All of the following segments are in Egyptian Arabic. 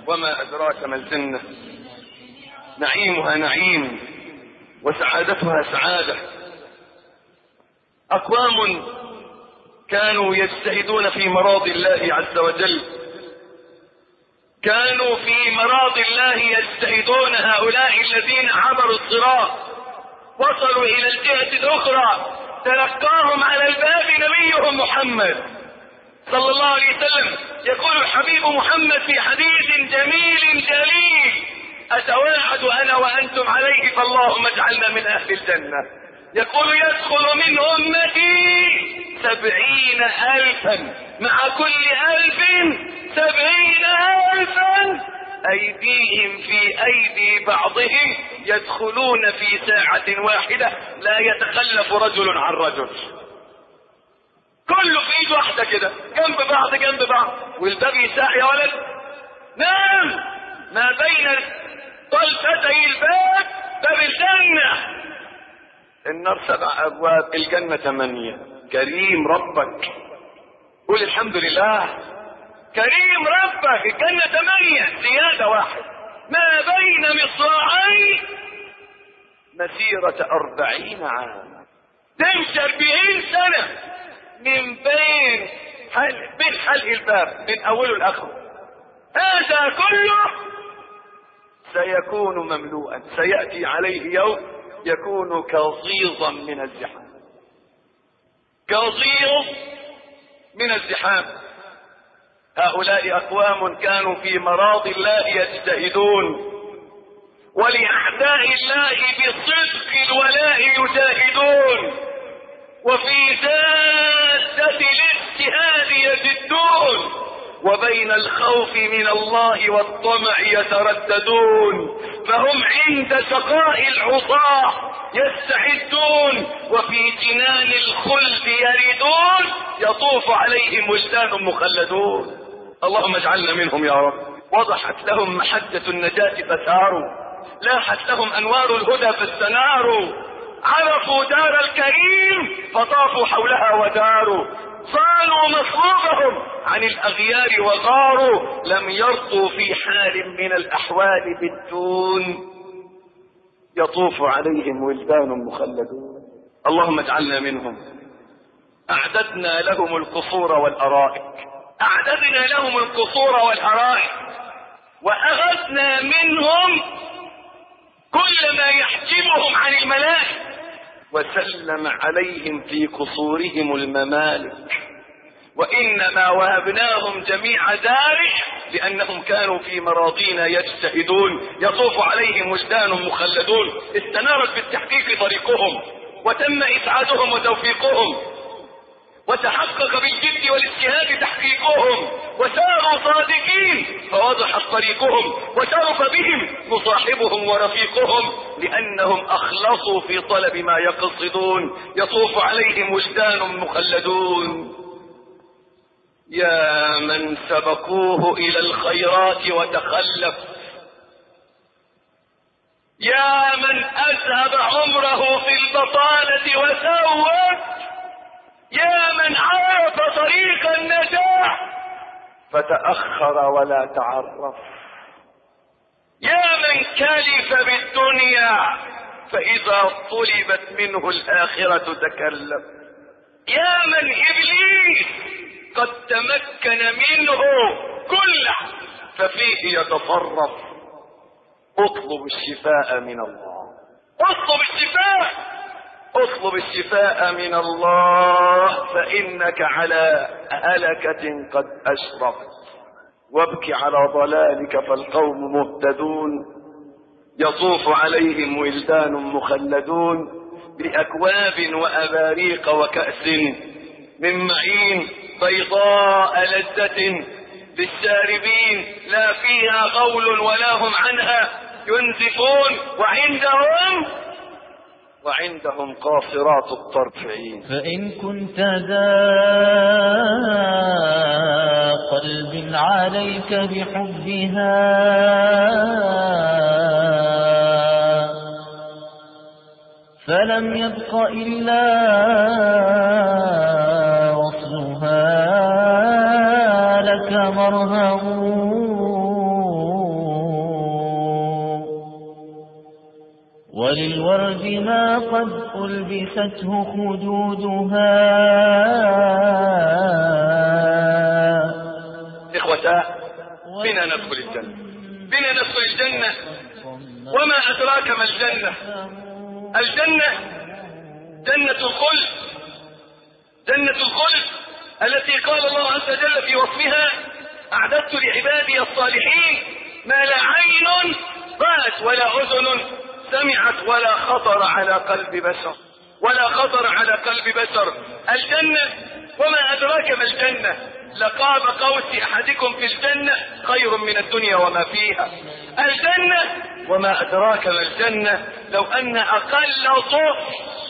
وما أدراك ما الجنة نعيمها نعيم وسعادتها سعادة أقوام كانوا يجتهدون في مراضي الله عز وجل كانوا في مراضي الله يجتهدون هؤلاء الذين عبروا الصراط وصلوا إلى الجهة الأخرى تلقاهم على الباب نبيهم محمد صلى الله عليه وسلم يقول الحبيب محمد في حديث جميل جليل أتواعد أنا وأنتم عليه فاللهم اجعلنا من أهل الجنة يقول يدخل من أمتي سبعين ألفا مع كل ألف سبعين ألفا أيديهم في أيدي بعضهم يدخلون في ساعة واحدة لا يتخلف رجل عن رجل كله في ايد واحدة كده جنب بعض جنب بعض والباب يساع يا ولد نعم ما بين طلفتي الباب باب الجنة النار سبع أبواب الجنة ثمانية كريم ربك قول الحمد لله كريم ربك الجنة ثمانية زيادة واحد ما بين مصراعي مسيرة أربعين عاما تمشي أربعين سنة من بين حل بين حلق الباب من أوله لآخره هذا كله سيكون مملوءا سيأتي عليه يوم يكون كظيظا من الزحام كظيظ من الزحام هؤلاء أقوام كانوا في مراض الله يجتهدون ولأعداء الله بصدق الولاء يجاهدون وفي جادة الاجتهاد يجدون وبين الخوف من الله والطمع يترددون فهم عند شقاء العصاة يستعدون وفي جنان الخلد يردون يطوف عليهم ولدان مخلدون اللهم اجعلنا منهم يا رب وضحت لهم محجة النجاة فساروا لاحت لهم انوار الهدى فاستناروا عرفوا دار الكريم فطافوا حولها وداروا صانوا مصروفهم عن الاغيار وغاروا لم يرقوا في حال من الاحوال بالدون يطوف عليهم ولدان مخلدون اللهم اجعلنا منهم اعددنا لهم القصور والارائك اعددنا لهم القصور والارائك واخذنا منهم كل ما يحجبهم عن الملائكه وسلم عليهم في قصورهم الممالك وانما وهبناهم جميع ذلك لانهم كانوا في مراضينا يجتهدون يطوف عليهم وجدان مخلدون استنارت بالتحقيق طريقهم وتم اسعادهم وتوفيقهم وتحقق بالجد والاجتهاد تحقيقهم وساروا صادقين فوضحت طريقهم وشرف بهم مصاحبهم ورفيقهم لانهم اخلصوا في طلب ما يقصدون يطوف عليهم وجدان مخلدون يا من سبقوه الى الخيرات وتخلف يا من اذهب عمره في البطاله وسوت يا من عرف طريق النجاح فتأخر ولا تعرف يا من كلف بالدنيا فإذا طلبت منه الآخرة تكلف يا من إبليس قد تمكن منه كله ففيه يتصرف اطلب الشفاء من الله اطلب الشفاء اطلب الشفاء من الله فانك على هلكة قد اشرفت وابك على ضلالك فالقوم مهتدون يطوف عليهم ولدان مخلدون باكواب واباريق وكأس من معين بيضاء لذة للشاربين لا فيها غول ولا هم عنها ينزفون وعندهم وعندهم قاصرات الطرف عين فإن كنت ذا قلب عليك بحبها فلم يبق إلا وصلها لك مرهم وللورد ما قد ألبسته خدودها إخوتاء بنا ندخل الجنة بنا ندخل الجنة وما أدراك ما الجنة الجنة جنة الخلد جنة الخلد التي قال الله عز وجل في وصفها أعددت لعبادي الصالحين ما لا عين رأت ولا أذن سمعت ولا خطر على قلب بشر ولا خطر على قلب بشر الجنة وما أدراك ما الجنة لقاب قوس أحدكم في الجنة خير من الدنيا وما فيها الجنة وما أدراك ما الجنة لو أن أقل طفل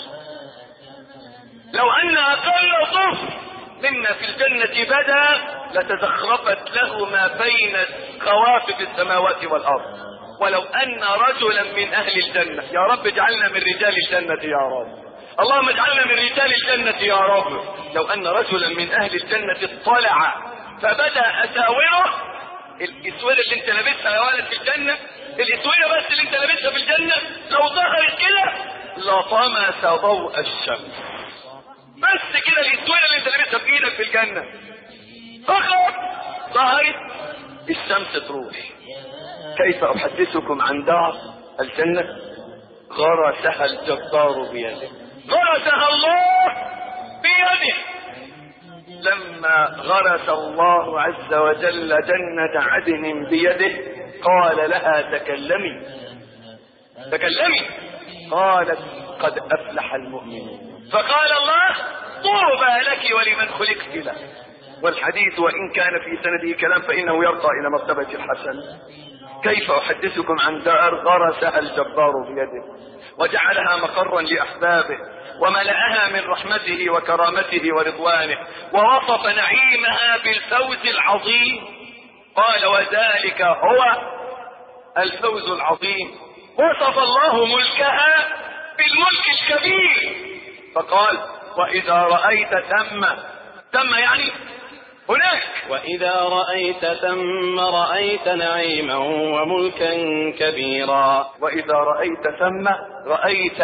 لو أن أقل طفل مما في الجنة بدا لتزخرفت له ما بين خوافق السماوات والأرض ولو أن رجلا من أهل الجنة يا رب اجعلنا من رجال الجنة يا رب اللهم اجعلنا من رجال الجنة يا رب لو أن رجلا من أهل الجنة اطلع فبدا أساوره الاسوره اللي انت لابسها يا ولد في الجنه الاسوره بس اللي انت لابسها في الجنه لو ظهرت كده لطمس ضوء الشمس بس كده الاسوره اللي انت لابسها في ايدك في الجنه فقط ظهرت الشمس تروح كيف احدثكم عن دار الجنه غرسها الجبار بيده غرسها الله بيده لما غرس الله عز وجل جنة عدن بيده قال لها تكلمي تكلمي قالت قد أفلح المؤمنون فقال الله طوبى لك ولمن خلقت له والحديث وإن كان في سنده كلام فإنه يرقى إلى مرتبة الحسن كيف أحدثكم عن دار غرسها الجبار بيده وجعلها مقرا لأحبابه وملأها من رحمته وكرامته ورضوانه ووصف نعيمها بالفوز العظيم قال وذلك هو الفوز العظيم وصف الله ملكها بالملك الكبير فقال وإذا رأيت ثم ثم يعني هناك وإذا رأيت ثم رأيت نعيما وملكا كبيرا وإذا رأيت ثم رأيت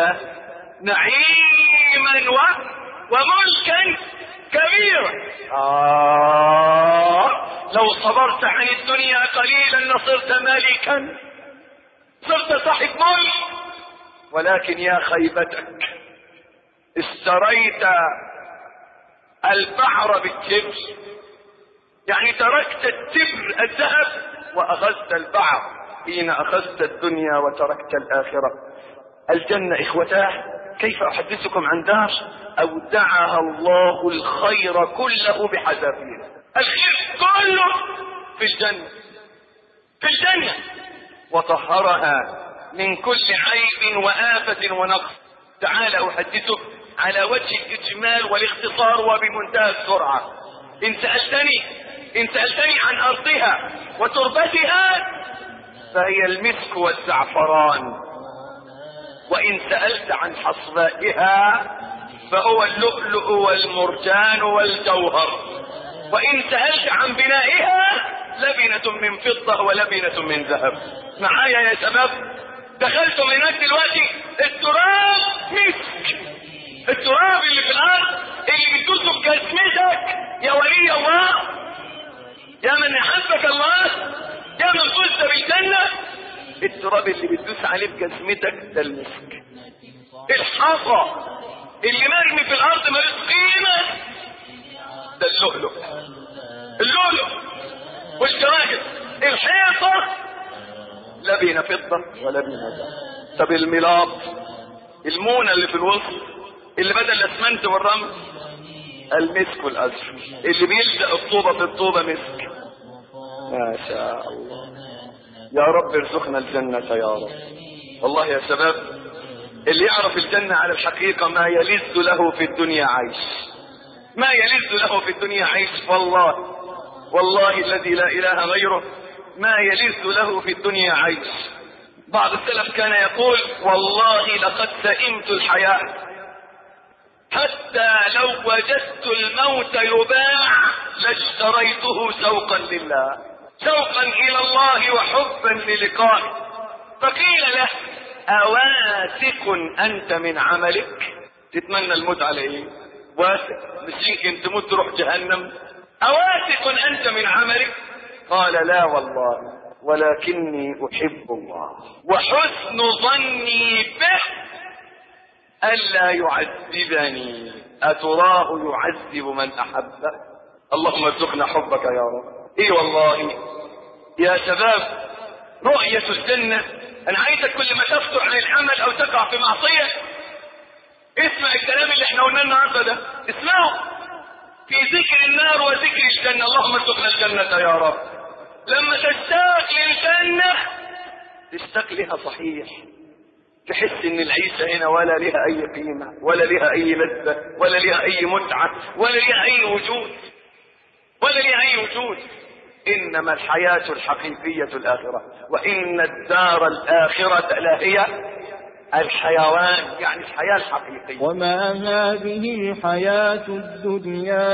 نعيما و... وملكا كبيرا آه لو صبرت عن الدنيا قليلا لصرت ملكا صرت صاحب ملك ولكن يا خيبتك اشتريت البحر بالتبر يعني تركت التبر الذهب واخذت البحر حين اخذت الدنيا وتركت الاخره الجنه اخوتاه كيف احدثكم عن دار اودعها الله الخير كله بحذافيره الخير كله في الجنه في الجنه وطهرها من كل عيب وآفة ونقص تعال أحدثك على وجه الإجمال والاختصار وبمنتهى السرعة إن سألتني إن سألتني عن أرضها وتربتها فهي المسك والزعفران وإن سألت عن حصبائها فهو اللؤلؤ والمرجان والجوهر وإن سألت عن بنائها لبنة من فضة ولبنة من ذهب معايا يا شباب دخلتم هناك دلوقتي التراب مسك التراب اللي في الارض اللي بتدوسه بجسمتك يا ولي الله يا من احبك الله يا من فزت بالجنه التراب اللي بتدوس عليه بجسمتك ده المسك الحصى اللي مرمي في الارض ملوش قيمه ده اللؤلؤ اللؤلؤ والجواهر الحيطه لبن فضة ولبن ذهب طب الملاط المونة اللي في الوسط اللي بدل الاسمنت والرمل المسك والازرق اللي بيلزق الطوبة في الطوبة مسك ما شاء الله يا رب ارزقنا الجنة يا رب والله يا شباب اللي يعرف الجنة على الحقيقة ما يلذ له في الدنيا عيش ما يلذ له في الدنيا عيش والله والله الذي لا اله غيره ما يلذ له في الدنيا عيش بعض السلف كان يقول والله لقد سئمت الحياة حتى لو وجدت الموت يباع لاشتريته شوقا لله شوقا الى الله وحبا للقائه فقيل له أواثق أنت من عملك تتمنى الموت على إيه واثق مش يمكن تموت تروح جهنم أواثق أنت من عملك قال لا والله ولكني أحب الله وحسن ظني به ألا يعذبني أتراه يعذب من أحبه اللهم ارزقنا حبك يا رب اي والله يا شباب رؤية الجنة انا عايزك كل ما تفتر عن العمل او تقع في معصية اسمع الكلام اللي احنا قلناه النهارده ده اسمعه في ذكر النار وذكر الجنة اللهم ارزقنا الجنة يا رب لما تشتاق للجنة تشتاق لها صحيح تحس ان العيشة هنا ولا لها اي قيمة ولا لها اي لذة ولا لها اي متعة ولا لها اي وجود ولا لها اي وجود انما الحياة الحقيقية الاخرة وان الدار الاخرة لهي الحيوان يعني الحياة الحقيقية وما هذه الحياة الدنيا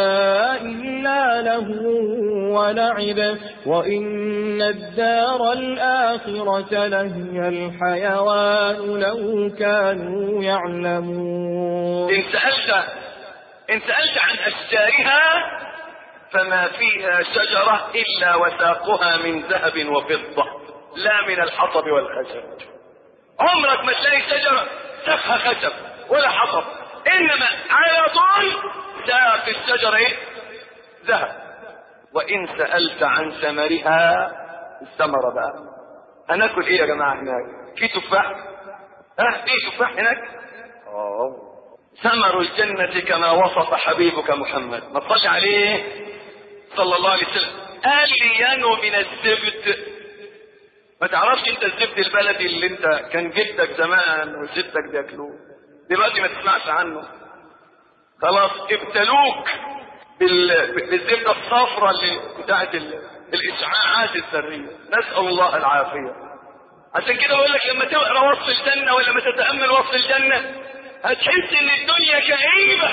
إلا له ولعب وإن الدار الآخرة لهي الحيوان لو كانوا يعلمون ان سألت ان سألت عن اشجارها فما فيها شجرة الا وساقها من ذهب وفضة لا من الحطب والخشب عمرك ما تلاقي شجرة ساقها خشب ولا حطب انما على طول ساق الشجرة ايه ذهب وان سألت عن ثمرها الثمرة بقى هناكل ايه يا جماعة هناك في تفاح ها في تفاح هناك اه ثمر الجنة كما وصف حبيبك محمد ما تصلي عليه صلى الله عليه وسلم ألين من الزبد ما تعرفش انت الزبد البلدي اللي انت كان جدك زمان وجدك بياكلوه دلوقتي ما تسمعش عنه خلاص ابتلوك بال... بالزبدة الصفراء اللي بتاعت ال... الإشعاعات الذرية نسأل الله العافية عشان كده بقول لك لما تقرا وصف الجنة ولا لما تتأمل وصف الجنة هتحس ان الدنيا كئيبة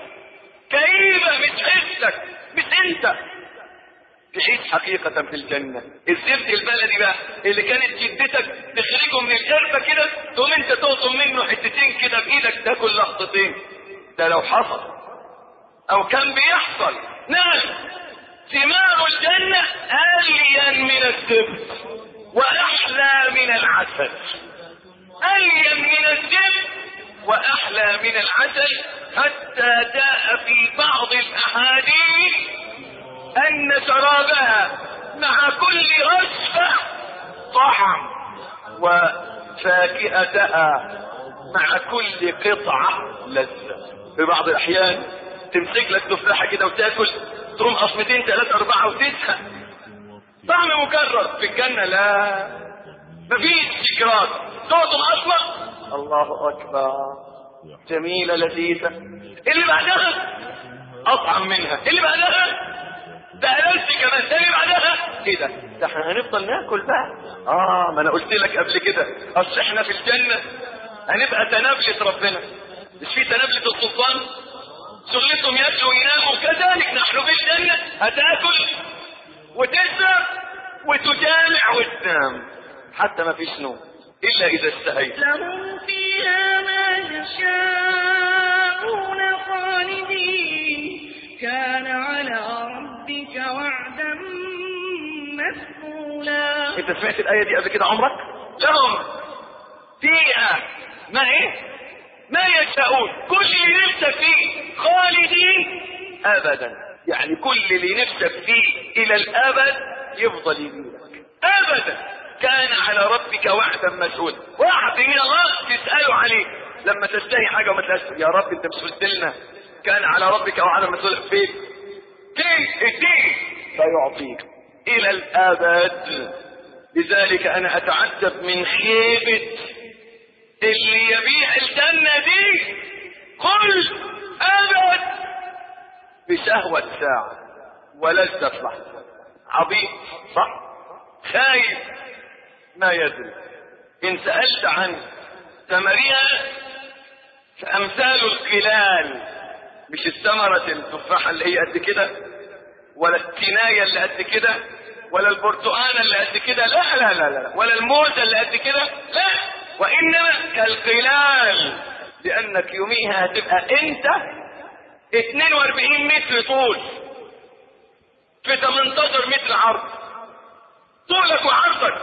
كئيبة مش حسك مش انت تعيش حقيقة في الجنة الزبد البلدي بقى اللي كانت جدتك تخرجه من القربة كده تقوم انت تقطم منه حتتين كده بايدك تاكل لقطتين ده لو حصل او كان بيحصل نعم ثمار الجنة ألين من الزبد وأحلى من العسل ألين من الزبد وأحلى من العسل حتى جاء في بعض الأحاديث أن شرابها مع كل رشفة طعم وفاكهتها مع كل قطعة لذة في بعض الأحيان تمسك لك تفاحة كده وتاكل تقوم قصمتين ثلاثة أربعة وتزهق طعم مكرر في الجنة لا مفيش تكرار تقطم أصلا الله أكبر جميلة لذيذة اللي بعدها أطعم منها اللي بعدها ده ألذ كمان ده اللي بعدها ايه ده ده احنا هنفضل ناكل بقى اه ما انا قلت لك قبل كده اصل احنا في الجنة هنبقى تنابلة ربنا مش في تنابلة السلطان شغلتهم ياكلوا ويناموا كذلك نحن في الجنة هتاكل وتشرب وتجامع وتنام حتى ما فيش نوم الا اذا استهيت لهم فيها ما يشاءون خالدين كان على ربك وعدا مسئولا انت سمعت الايه دي قبل كده عمرك لهم فيها ما ايه ما يشاءون كل اللي نفسك فيه خالدين ابدا يعني كل اللي نفسك فيه الى الابد يفضل يجيلك ابدا كان على ربك وعدا مسؤولا وعد من الله تساله عليه لما تشتهي حاجه وما تلاقيش يا رب انت مش قلت لنا كان على ربك وعدا مسؤولا فين فين اديه فيعطيك الى الابد لذلك انا اتعجب من خيبه اللي يبيع الجنه دي قل ابد بشهوه ساعه ولذه لحظه عبيط صح خايف ما يدري ان سألت عن ثمرها فامثال القلال مش الثمرة التفاحة اللي هي قد كده ولا التناية اللي قد كده ولا البرتقانة اللي قد كده لا لا لا لا ولا الموزة اللي قد كده لا وانما كالقلال لانك يوميها هتبقى انت 42 متر طول في 18 متر عرض طولك وعرضك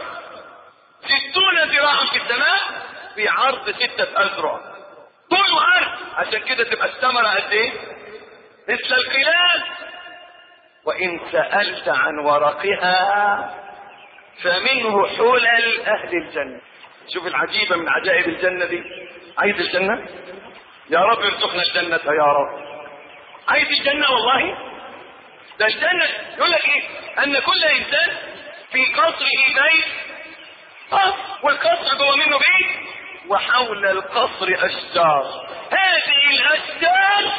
60 ذراعا في السماء في عرض ستة أذرع طول وعرض عشان كده تبقى الثمرة قد ايه؟ مثل القلال وإن سألت عن ورقها فمنه حلل أهل الجنة شوف العجيبة من عجائب الجنة دي عايز الجنة؟ يا رب ارزقنا الجنة يا رب عايز الجنة والله ده الجنة يقول لك ايه ان كل انسان في قصره بيت اه والقصر جوه منه بيت وحول القصر اشجار هذه الاشجار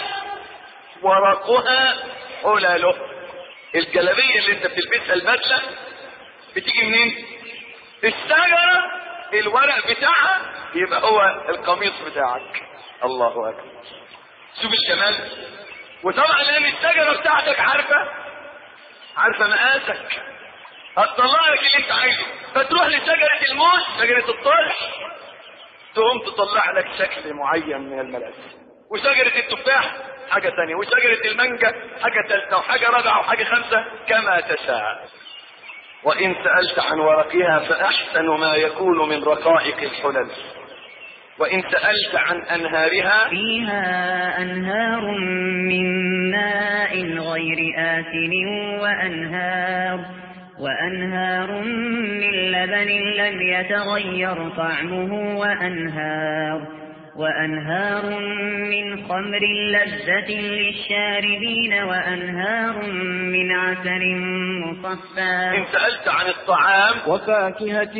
ورقها حلله الجلابيه اللي انت بتلبسها البدله بتيجي منين الشجره الورق بتاعها يبقى هو القميص بتاعك الله اكبر شوف الجمال وطبعا لان الشجره بتاعتك عارفه عارفه مقاسك هتطلع لك اللي انت عايزه فتروح لشجره الموت شجره الطلح تقوم تطلع لك شكل معين من الملابس وشجره التفاح حاجه ثانيه وشجره المانجا حاجه ثالثه وحاجه رابعه وحاجه خمسه كما تشاء وان سالت عن ورقها فاحسن ما يكون من رقائق الحلل وإن سألت عن أنهارها فيها أنهار من ماء غير آسن وأنهار وأنهار من لبن لم يتغير طعمه وأنهار وأنهار من خمر لذة للشاربين وأنهار من عسل مصفى إن سألت عن الطعام وفاكهة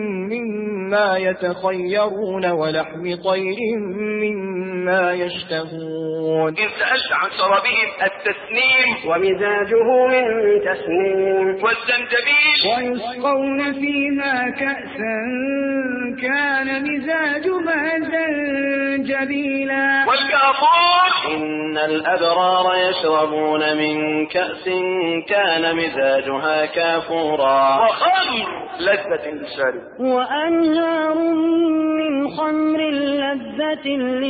مما يتخيرون ولحم طير مما يشتهون إن سألت عن شرابهم التسنيم ومزاجه من تسنيم والزنجبيل ويسقون فيها كأسا كان مزاجها زنجبيلا والكافور إن الأبرار يشربون من كأس كان مزاجها كافورا وخمر لذة للشارب وأنهار من خمر لذة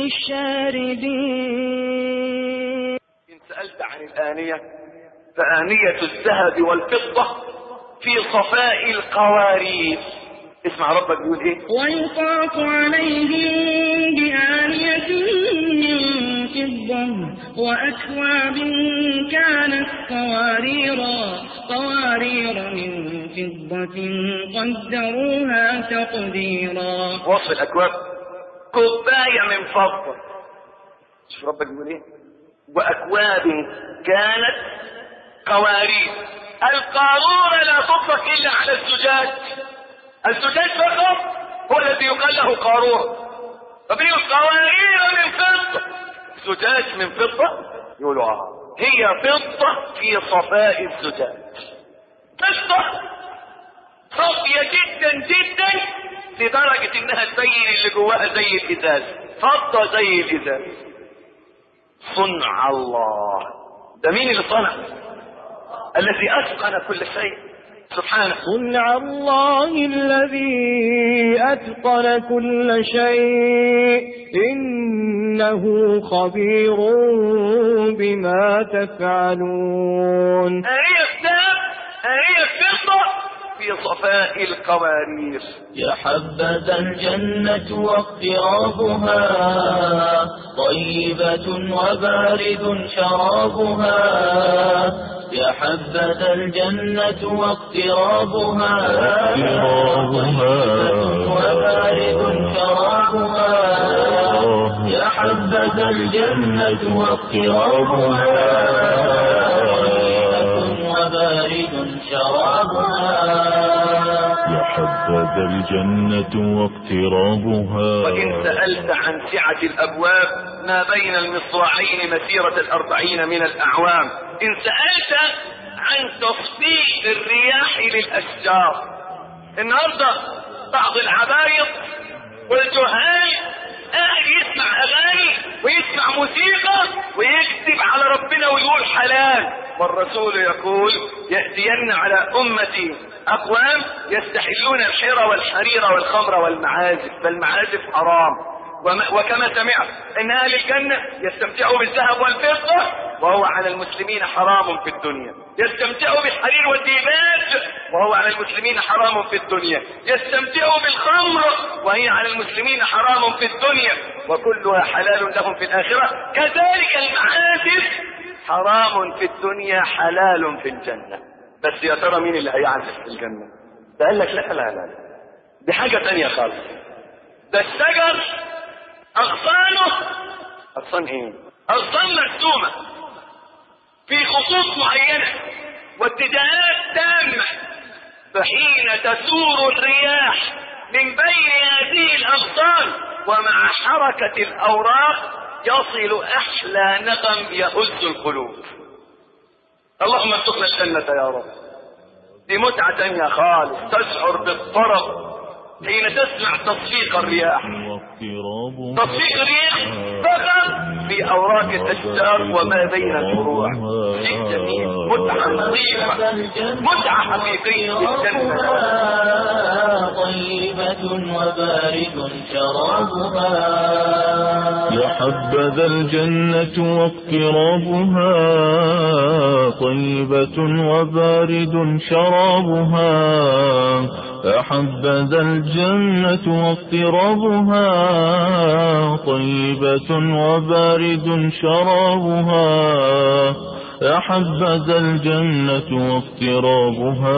للشاربين إن سألت عن الآنية فآنية الذهب والفضة في صفاء القوارير اسمع ربك بيقول ايه ويطاف عليهم بآنية من فضة وأكواب كانت قواريرا قوارير من فضة قدروها تقديرا وصف الأكواب كوباية من فضة شوف ربك بيقول ايه وأكواب كانت قوارير القارورة لا تطلق إلا على الزجاج الزجاج فقط هو الذي يقال له قارورة فبيقول قوارير من فضة زجاج من فضة يقولوا اه هي فضة في صفاء الزجاج فضة صافية جدا جدا لدرجة انها تبين اللي جواها زي الازاز فضة زي الازاز صنع الله ده مين اللي صنع الذي اتقن كل شيء سبحانه صنع الله الذي أتقن كل شيء إنه خبير بما تفعلون هي الذهب هي الفضة في صفاء القوارير يا حبذا الجنة واقترابها طيبة وبارد شرابها يا حبذا الجنة واقترابها وبارد شرابها يا حبذا الجنة واقترابها وبارد شرابها يا حبذا الجنة واقترابها وإن سألت عن سعة الأبواب ما بين المصراعين مسيرة الأربعين من الأعوام إن سألت عن تصفيق الرياح للأشجار النهاردة بعض العبايط والجهال قاعد يسمع أغاني ويسمع موسيقى ويكتب على ربنا ويقول حلال والرسول يقول يأتين على أمتي اقوام يستحلون الحرى والحرير والخمر والمعازف فالمعازف حرام وما- وكما سمعت ان اهل الجنة يستمتعوا بالذهب والفضة وهو على المسلمين حرام في الدنيا يستمتعوا بالحرير والديباج وهو على المسلمين حرام في الدنيا يستمتعوا بالخمر وهي على المسلمين حرام في الدنيا وكلها حلال لهم في الاخرة كذلك المعازف حرام في الدنيا حلال في الجنة بس يا ترى مين اللي هيعزف في الجنة ده قال لك لا لا لا لا. دي حاجة تانية خالص ده الشجر أغصانه أغصان إيه؟ أغصان مرسومة في خطوط معينة واتجاهات تامة فحين تسور الرياح من بين هذه الأغصان ومع حركة الأوراق يصل أحلى نغم يهز القلوب اللهم ارزقنا الجنة يا رب دي متعة تانية خالص تشعر بالطرب حين تسمع تصفيق الرياح واقتراب تصفيق الريح فقط في اوراق الاشجار وما بين الفروع شيء جميل متعه نظيفه متعه حقيقيه في الجنه طيبة وبارد شرابها يا حبذا الجنة واقترابها طيبة وبارد شرابها يا حبذا الجنة واقترابها طيبة وبارد شرابها يا حبذا الجنة واقترابها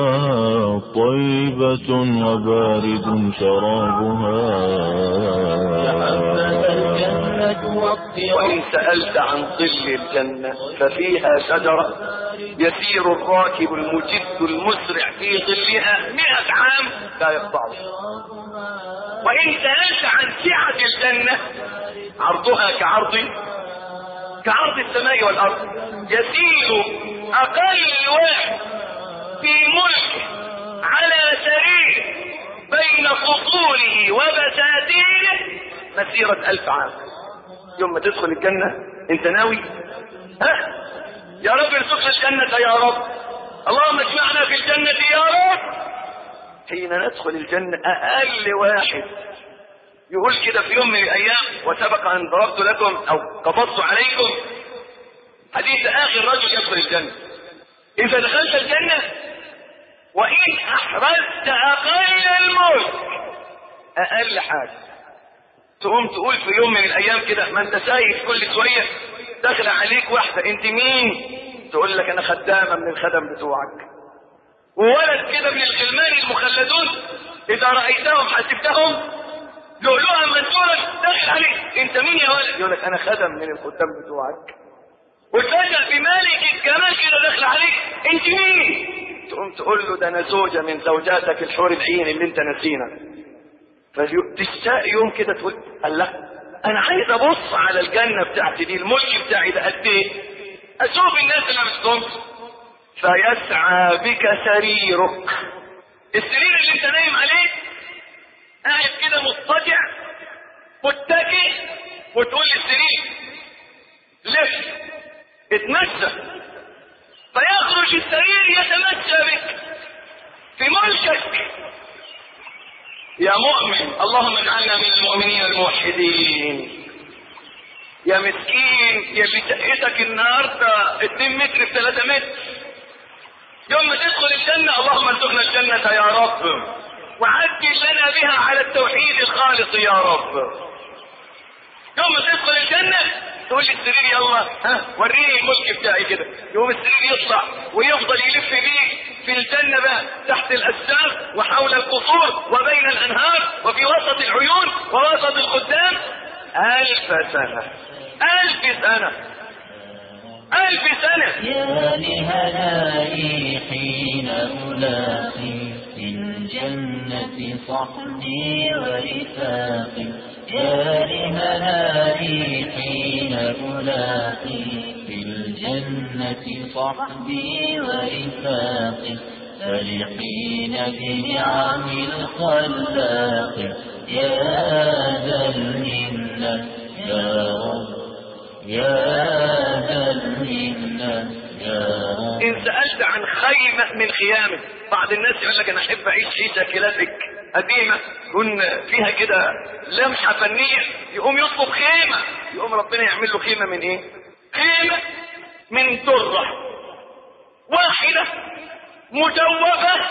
طيبة وبارد شرابها الجنة واقتراب وان سالت عن ظل الجنه ففيها شجره يسير الراكب المجد المسرع في ظلها مئة عام لا يقطعه وان سالت عن سعه الجنه عرضها كعرض كعرض السماء والارض يسير اقل واحد في ملك على سرير بين فصوله وبساتينه مسيرة ألف عام يوم ما تدخل الجنة أنت ناوي ها يا رب ارزقنا الجنة يا رب اللهم اجمعنا في الجنة يا رب حين ندخل الجنة أقل واحد يقول كده في يوم من الأيام وسبق أن ضربت لكم أو قبضت عليكم حديث آخر رجل يدخل الجنة إذا دخلت الجنة وإن أحرزت أقل الملك أقل حاجة تقوم تقول في يوم من الأيام كده ما أنت سايق كل شوية داخلة عليك واحدة أنت مين؟ تقول لك أنا خدامة من الخدم بتوعك وولد كده من الغلمان المخلدون إذا رأيتهم حسبتهم لؤلؤا منثورا داخل عليك أنت مين يا ولد؟ يقول لك أنا خدم من الخدام بتوعك وتفاجأ بمالك الجمال كده داخل عليك انت مين تقوم تقول له ده انا زوجة من زوجاتك الحور العين اللي انت نسينا فتشتاق يوم كده تقول قال لا انا عايز ابص على الجنة بتاعتي دي الملك بتاعي ده قد ايه اشوف الناس اللي بتقوم فيسعى بك سريرك السرير اللي انت نايم عليه قاعد كده مضطجع متكئ وتقول للسرير لف اتمشى فيخرج السرير يتمشى بك في ملكك يا مؤمن اللهم اجعلنا من المؤمنين الموحدين يا مسكين يا اللي شقتك النهارده 2 متر في 3 متر يوم ما تدخل الجنة اللهم ارزقنا الجنة يا رب وعجل لنا بها على التوحيد الخالص يا رب يوم ما تدخل الجنة تقول لي السرير يلا ها وريني الملك بتاعي كده يوم السرير يطلع ويفضل يلف بيك في الجنة بقى تحت الأشجار وحول القصور وبين الأنهار وفي وسط العيون ووسط القدام ألف سنة ألف سنة ألف سنة يا لهلائي حين ألاقي في الجنة صحبي ورفاقي يا لهلائي حين ألاقي في الجنة صحبي ورفاقي فرحين بنعم الخلاق يا ذا المنة يا رب يا ذا المنة يا رب ان سألت عن خيمة من خيامه بعض الناس يقول لك انا احب اعيش عيشة كلاسيك قديمة يكون فيها كده لمحة فنية يقوم يطلب خيمة يقوم ربنا يعمل له خيمة من ايه خيمة من درة واحدة مجوفة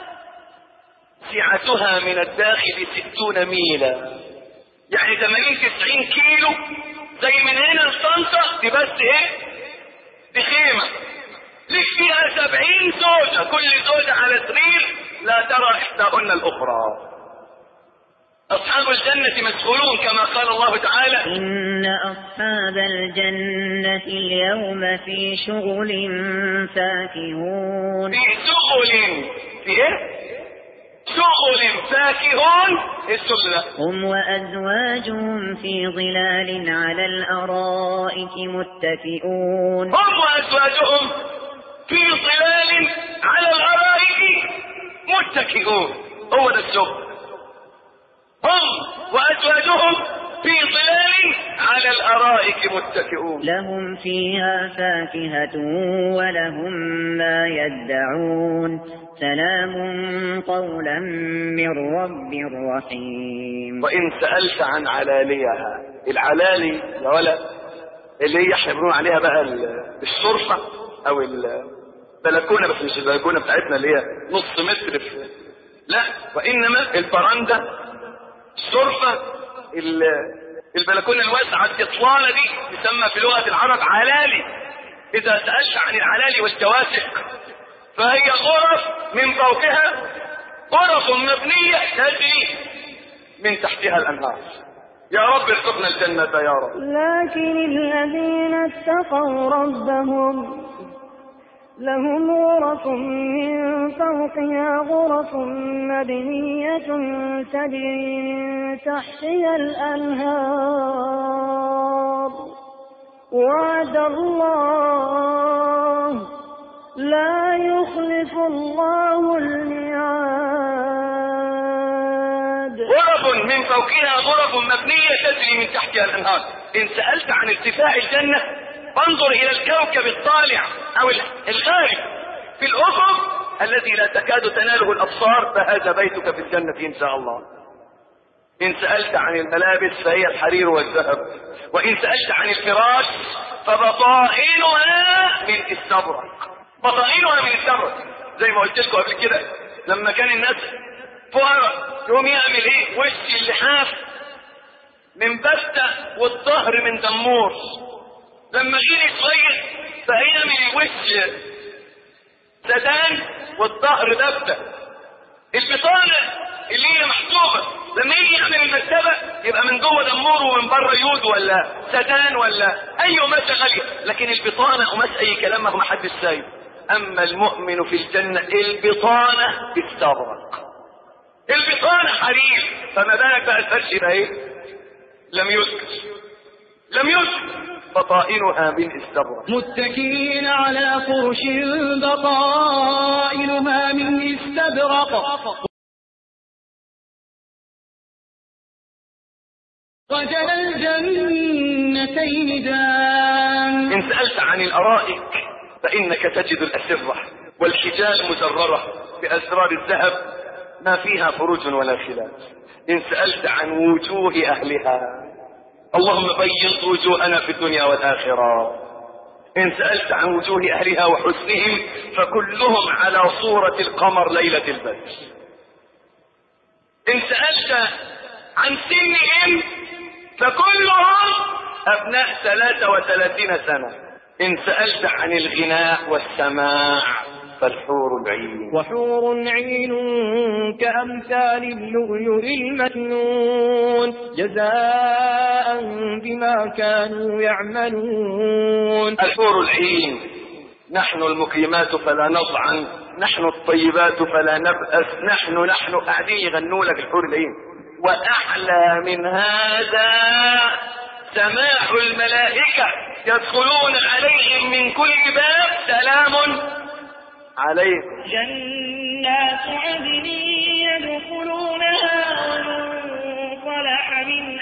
سعتها من الداخل ستون ميلا يعني 80 90 كيلو زي من هنا لطنطا دي بس ايه دي خيمة ليك فيها سبعين زوجة كل زوجة على سرير لا ترى احداهن الاخرى اصحاب الجنة مسؤولون كما قال الله تعالى إن أصحاب الجنة اليوم في شغل فاكهون في شغل في ايه شغل فاكهون ايه الشغل ده هم وأزواجهم في ظلال على الأرائك متكئون هم وازواجهم في ظلال على الارائك متكئون هو ده الشغل هم وازواجهم في ظلال على الارائك متكئون لهم فيها فاكهة ولهم ما يدعون سلام قولا من رب رحيم وان سالت عن علاليها العلالي يا ولد اللي هي احنا بنقول عليها بقى ال- الشرفه او البلكونه بس مش البلكونه بتاعتنا اللي هي نص متر في لا وانما البرندة الشرفه ال- البلكونه الواسعه الاطلاله دي تسمى في لغه العرب علالي اذا سالت عن العلالي والشواسق فهي غرف من فوقها غرف مبنيه تجري من تحتها الانهار يا رب ارزقنا الجنه يا رب لكن الذين اتقوا ربهم لهم غرف من فوقها غرف مبنية تجري من تحتها الأنهار وعد الله لا يخلف الله الميعاد غرف من فوقها غرف مبنية تجري من تحتها الأنهار إن سألت عن ارتفاع الجنة فانظر إلى الكوكب الطالع أو الغارب في الأفق الذي لا تكاد تناله الأبصار فهذا بيتك في الجنة إن شاء الله إن سألت عن الملابس فهي الحرير والذهب وإن سألت عن الفراش فبطائنها من استبرق بطائنها من استبرق زي ما قلت لكم قبل كده لما كان الناس فقراء يقوم يعمل ايه وش اللحاف من بستة والظهر من دمور لما غيري صغير فيعمل وش سدان والظهر دبة البطانة اللي هي محسوبة لما يجي يعمل المرتبة يبقى من جوه دمور ومن بره يود ولا سدان ولا اي قماشة غالية لكن البطانة قماش اي كلام ما حدش سايب اما المؤمن في الجنة البطانة استبرق البطانة حرير فما بالك بقى الفرش يبقى ايه لم يذكر لم يذكر بطائنها من استبرق متكئين على فرش بطائنها من استبرق وجل الجنتين دان ان سألت عن الارائك فانك تجد الاسرة والحجال مزررة باسرار الذهب ما فيها فروج ولا خلاف ان سألت عن وجوه اهلها اللهم بيض وجوهنا في الدنيا والاخرة ان سألت عن وجوه اهلها وحسنهم فكلهم على صورة القمر ليلة البدر ان سألت عن سنهم فكلهم ابناء ثلاثة وثلاثين سنة ان سألت عن الغناء والسماع فالحور العين وحور عين كأمثال اللؤلؤ المكنون جزاء بما كانوا يعملون الحور العين نحن المقيمات فلا نطعن نحن الطيبات فلا نبأس نحن نحن قاعدين يغنوا لك الحور العين وأعلى من هذا سماع الملائكة يدخلون عليهم من كل باب سلام عليكم جنات عدن يدخلونها ومن صلح من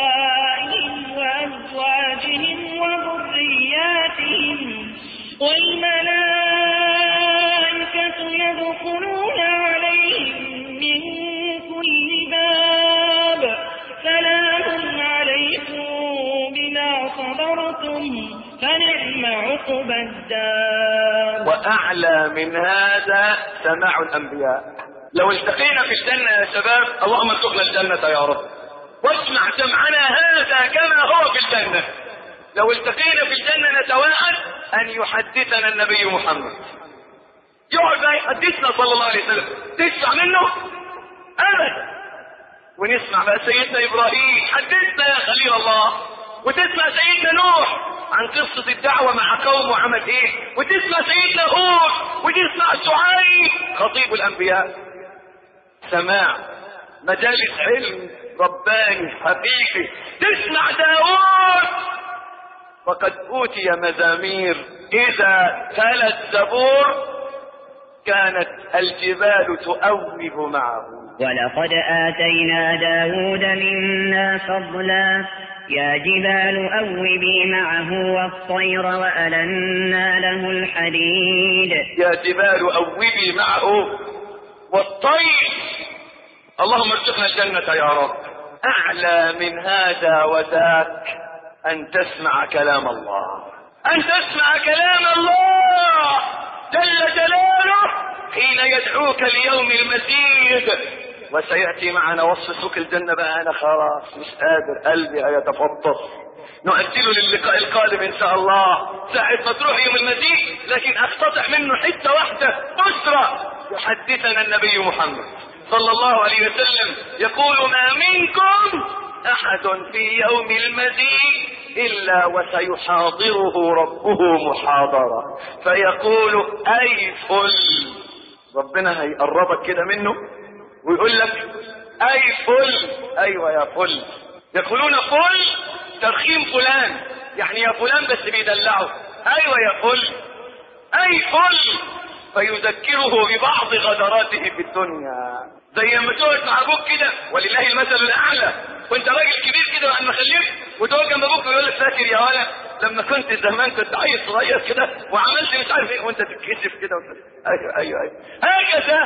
آبائهم وأزواجهم وذرياتهم أعلى من هذا سماع الأنبياء لو التقينا في الجنة يا شباب اللهم ارزقنا الجنة يا رب واسمع سمعنا هذا كما هو في الجنة لو التقينا في الجنة نتواعد أن يحدثنا النبي محمد يقعد بقى يحدثنا صلى الله عليه وسلم تسمع منه أبدا ونسمع بقى سيدنا إبراهيم حدثنا يا خليل الله وتسمع سيدنا نوح عن قصة الدعوة مع قومه وعمل ايه وتسمع سيدنا هود وتسمع شعيب خطيب الأنبياء سماع مجالس علم رباني حقيقي تسمع داوود وقد أوتي مزامير إذا تلا الزبور كانت الجبال تؤوب معه ولقد آتينا داود منا فضلا يا جبال أوبي معه والطير وألنا له الحديد يا جبال أوبي معه والطير اللهم ارزقنا الجنة يا رب أعلى من هذا وذاك أن تسمع كلام الله أن تسمع كلام الله جل جلاله حين يدعوك ليوم المزيد وسيأتي معنا وصف سوق الجنة بقى أنا خلاص مش قادر قلبي هيتفطر نؤجله للقاء القادم إن شاء الله ساعة ما تروح يوم المزيد لكن أقتطع منه حتة واحدة أسرة يحدثنا النبي محمد صلى الله عليه وسلم يقول ما منكم أحد في يوم المزيد إلا وسيحاضره ربه محاضرة فيقول أي فل ربنا هيقربك كده منه ويقول لك أي فل أيوة يا فل يقولون فل ترخيم فلان يعني يا فلان بس بيدلعه أيوة يا فل أي فل فيذكره ببعض غدراته في الدنيا زي لما تقعد مع ابوك كده ولله المثل الاعلى وانت راجل كبير كده وعن خليك وتقعد جنب ابوك ويقول لك فاكر يا ولد لما كنت زمان كنت عيل صغير كده وعملت مش عارف ايه وانت تتكسف كده وانت ايوه ايوه ايوه هكذا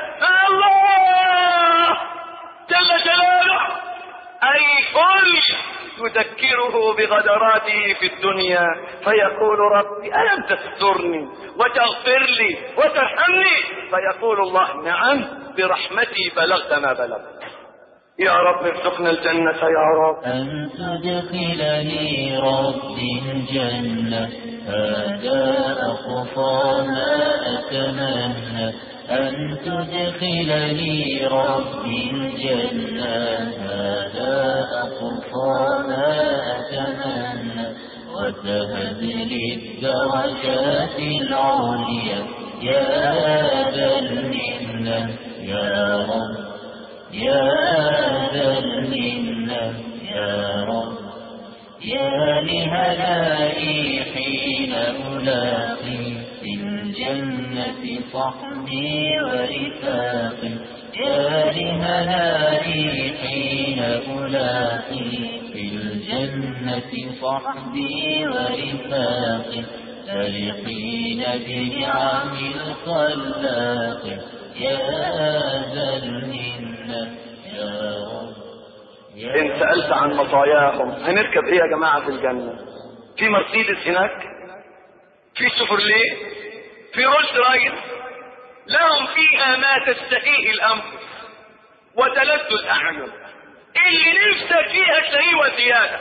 الله جل جلاله اي كل يذكره بغدراته في الدنيا فيقول ربي ألم تسترني وتغفر لي وترحمني فيقول الله نعم برحمتي بلغت ما بلغت يا رب ارزقنا الجنة يا رب أن تدخلني ربي الجنة هذا أقصى ما أتمنى أن تدخلني ربي الجنة هذا أقصى ما أتمنى وتهب لي الدرجات العليا يا ذا المنة يا رب يا ذا المنة يا رب يا لهلائي حين ألاقي في الجنة صحبي ورفاقي يا لهلائي حين ألاقي في الجنة صحبي ورفاقي فرحين بنعم الخلاق يا ذا المنة يا رب يا إن سألت عن مطاياهم هنركب إيه يا جماعة في الجنة في مرسيدس هناك في شيفروليه في رولز رايس لهم فيها ما تستهيه الأنفس وتلذ الأعين اللي نفسك فيها تلاقيه وزيادة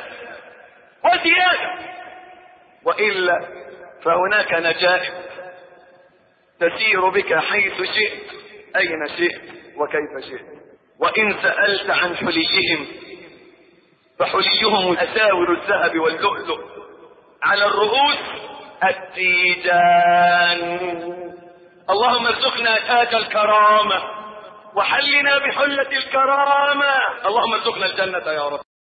وزيادة وإلا فهناك نجائب تسير بك حيث شئت أين شئت وكيف شئت وإن سألت عن حليهم فحليهم أساور الذهب واللؤلؤ على الرؤوس التيجان اللهم ارزقنا تاج الكرامة وحلنا بحلة الكرامة اللهم ارزقنا الجنة يا رب